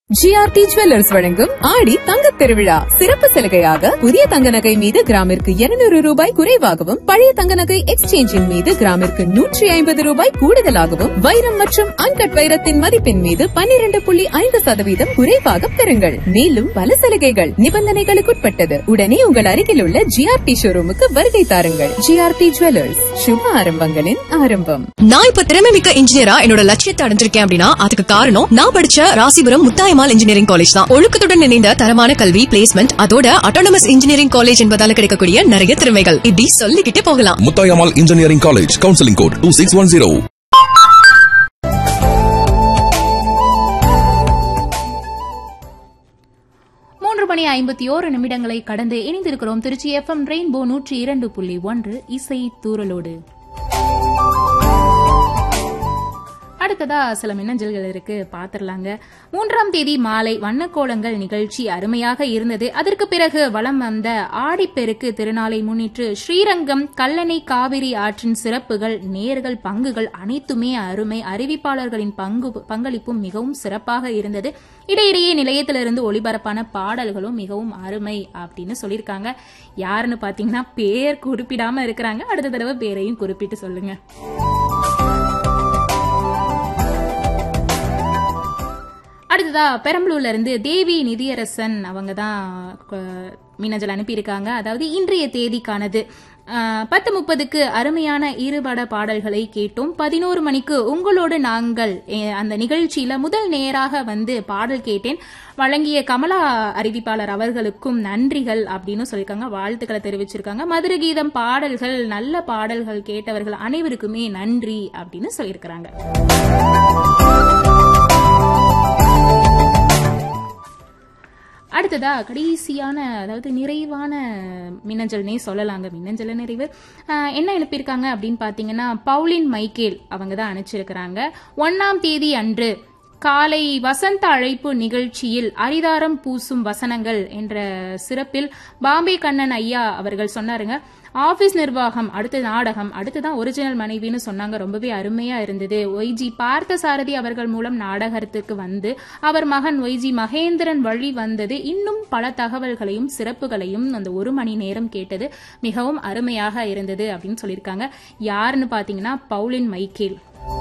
GRT jewellers வழங்கும் ஆடி தங்கத் திருவிழா சிறப்பு சலுகையாக புதிய தங்க நகை மீது கிராமிற்கு 200 ரூபாய் குறைவாகவும் பழைய தங்க நகை எக்ஸ்சேஞ்சின் மீது கிராமிற்கு நூற்றி ஐம்பது ரூபாய் கூடுதலாகவும் வைரம் மற்றும் அன்கட் வைரத்தின் மதிப்பின் மீது 12.5% புள்ளி ஐந்து சதவீதம் குறைவாக பெறுங்கள் மேலும் பல சலுகைகள் நிபந்தனைகளுக்குட்பட்டது உடனே உங்கள் அருகில் உள்ள ஜிஆர்டி ஷோரூமுக்கு வருகை தாருங்கள் ஜிஆர்டி ஜுவல்லர்ஸ் சுப ஆரம்பங்களின் ஆரம்பம் நான் இப்ப திறமை மிக்க இன்ஜினியரா என்னோட லட்சியத்தை அடைஞ்சிருக்கேன் அப்படின்னா அதுக்கு காரணம் நான் படிச்ச ராசிபுரம் முத்தாயமால் இன்ஜினியரிங் காலேஜ் தான் ஒழுக்கத்துடன் இணைந்த தரமான கல்வி பிளேஸ்மெண்ட் அதோட அட்டானமஸ் இன்ஜினியரிங் காலேஜ் என்பதால கிடைக்கக்கூடிய நிறைய திறமைகள் இப்படி சொல்லிக்கிட்டே போகலாம் Muthayammal engineering college counselling code two six one zero மூன்று மணி ஐம்பத்தி ஓரு நிமிடங்களை கடந்து இணைந்திருக்கிறோம் திருச்சி எஃப்எம் ரெயின்போ நூற்றி இரண்டு புள்ளி ஒன்று இசை தூரலோடு அடுத்ததா சில மின்னஞ்சல்கள் இருக்கு பாத்திரலாங்க மூன்றாம் தேதி மாலை வண்ணக்கோலங்கள் நிகழ்ச்சி அருமையாக இருந்தது அதற்கு பிறகு வலம் வந்த ஆடிப்பெருக்கு திருநாளை முன்னிட்டு ஸ்ரீரங்கம் கல்லணை காவிரி ஆற்றின் சிறப்புகள் நேர்கள் பங்குகள் அனைத்துமே அருமை அறிவிப்பாளர்களின் பங்கு பங்களிப்பும் மிகவும் சிறப்பாக இருந்தது இடையிடையே நிலையத்திலிருந்து ஒளிபரப்பான பாடல்களும் மிகவும் அருமை அப்படின்னு சொல்லியிருக்காங்க யாருன்னு பாத்தீங்கன்னா பேர் குறிப்பிடாம இருக்கிறாங்க அடுத்த தடவை பேரையும் குறிப்பிட்டு சொல்லுங்க அடுத்ததா பெரம்பலூர்ல இருந்து தேவி நிதியரசன் அவங்க தான் மின்னஞ்சல் அனுப்பியிருக்காங்க அதாவது இன்றைய தேதிக்கானது அஹ், பத்து முப்பதுக்கு அருமையான இருபட பாடல்களை கேட்டோம் பதினோரு மணிக்கு உங்களோடு நாங்கள் அஹ், அந்த நிகழ்ச்சியில முதல் நேராக வந்து பாடல் கேட்டேன் வழங்கிய கமலா அறிவிப்பாளர் அவர்களுக்கும் நன்றிகள் அப்படின்னு சொல்லியிருக்காங்க வாழ்த்துக்களை தெரிவிச்சிருக்காங்க மதுர கீதம் பாடல்கள் நல்ல பாடல்கள் கேட்டவர்கள் அனைவருக்குமே நன்றி அப்படின்னு சொல்லியிருக்கிறாங்க அடுத்ததா கடைசியான அதாவது நிறைவான மின்னஞ்சல்னே சொல்லலாங்க மின்னஞ்சல நிறைவு ஆஹ், என்ன எழுப்பியிருக்காங்க அப்படின்னு பார்த்தீங்கன்னா பவுலின் மைக்கேல் அவங்க தான் அனுப்பிச்சிருக்கிறாங்க ஒன்னாம் தேதி அன்று காலை வசந்த அழைப்பு நிகழ்ச்சியில் அரிதாரம் பூசும் வசனங்கள் என்ற சிறப்பில் பாம்பே கண்ணன் ஐயா அவர்கள் சொன்னாருங்க ஆபீஸ் நிர்வாகம் அடுத்து நாடகம் அடுத்துதான் ஒரிஜினல் மனைவின்னு சொன்னாங்க ரொம்பவே அருமையா இருந்தது ஒய்ஜி பார்த்தசாரதி அவர்கள் மூலம் நாடகத்துக்கு வந்து அவர் மகன் ஒய்ஜி மகேந்திரன் வழி வந்தது இன்னும் பல தகவல்களையும் சிறப்புகளையும் அந்த ஒரு மணி நேரம் கேட்டது மிகவும் அருமையாக இருந்தது அப்படின்னு சொல்லியிருக்காங்க யாருன்னு பாத்தீங்கன்னா பவுலின் மைக்கேல்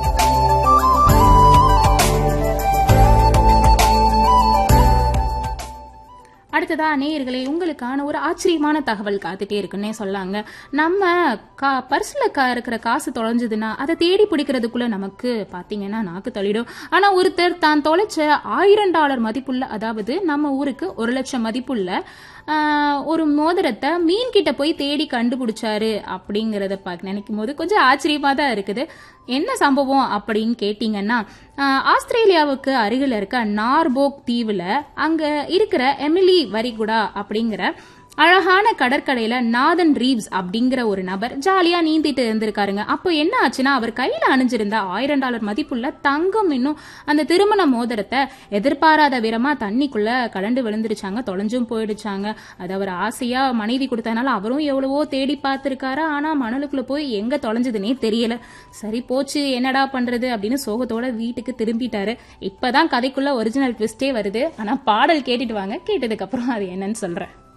அடுத்ததா நேயர்களே உங்களுக்கான ஒரு ஆச்சரியமான தகவல் காத்துட்டே இருக்குன்னே சொல்லாங்க நம்ம கா பர்ஸ்ல கா இருக்கிற காசு தொலைஞ்சதுன்னா அதை தேடி பிடிக்கிறதுக்குள்ள நமக்கு பாத்தீங்கன்னா நாக்கு தள்ளிடும் ஆனா ஒருத்தர் தான் தொலைச்ச ஆயிரம் டாலர் மதிப்புள்ள அதாவது நம்ம ஊருக்கு ஒரு லட்சம் மதிப்புள்ள ஆஹ், ஒரு மோதிரத்தை மீன் கிட்ட போய் தேடி கண்டுபிடிச்சாரு அப்படிங்கறத பார்க்க நினைக்கும் போது கொஞ்சம் ஆச்சரியமா தான் இருக்குது என்ன சம்பவம் அப்படின்னு கேட்டீங்கன்னா ஆஹ், ஆஸ்திரேலியாவுக்கு அருகில் இருக்க நார்போக் தீவுல அங்க இருக்கிற எமிலி வரிகுடா அப்படிங்கிற அழகான கடற்கரையில நாதன் ரீவ்ஸ் அப்படிங்கிற ஒரு நபர் ஜாலியா நீந்திட்டு இருந்திருக்காருங்க அப்போ என்ன ஆச்சுன்னா அவர் கையில அணிஞ்சிருந்த ஆயிரம் டாலர் மதிப்புள்ள தங்கம் இன்னும் அந்த திருமண மோதிரத்தை எதிர்பாராத விதமா தண்ணிக்குள்ள கலண்டு விழுந்துருச்சாங்க தொலைஞ்சும் போயிடுச்சாங்க அது அவர் ஆசையா மனைவி கொடுத்தனால அவரும் எவ்வளவோ தேடி பார்த்திருக்காரு ஆனா மணலுக்குள்ள போய் எங்க தொலைஞ்சதுன்னே தெரியல சரி போச்சு என்னடா பண்றது அப்படின்னு சோகத்தோட வீட்டுக்கு திரும்பிட்டாரு இப்பதான் கதைக்குள்ள ஒரிஜினல் ட்விஸ்டே வருது ஆனா பாடல் கேட்டுட்டு வாங்க கேட்டதுக்கு அப்புறம் அது என்னன்னு சொல்றேன்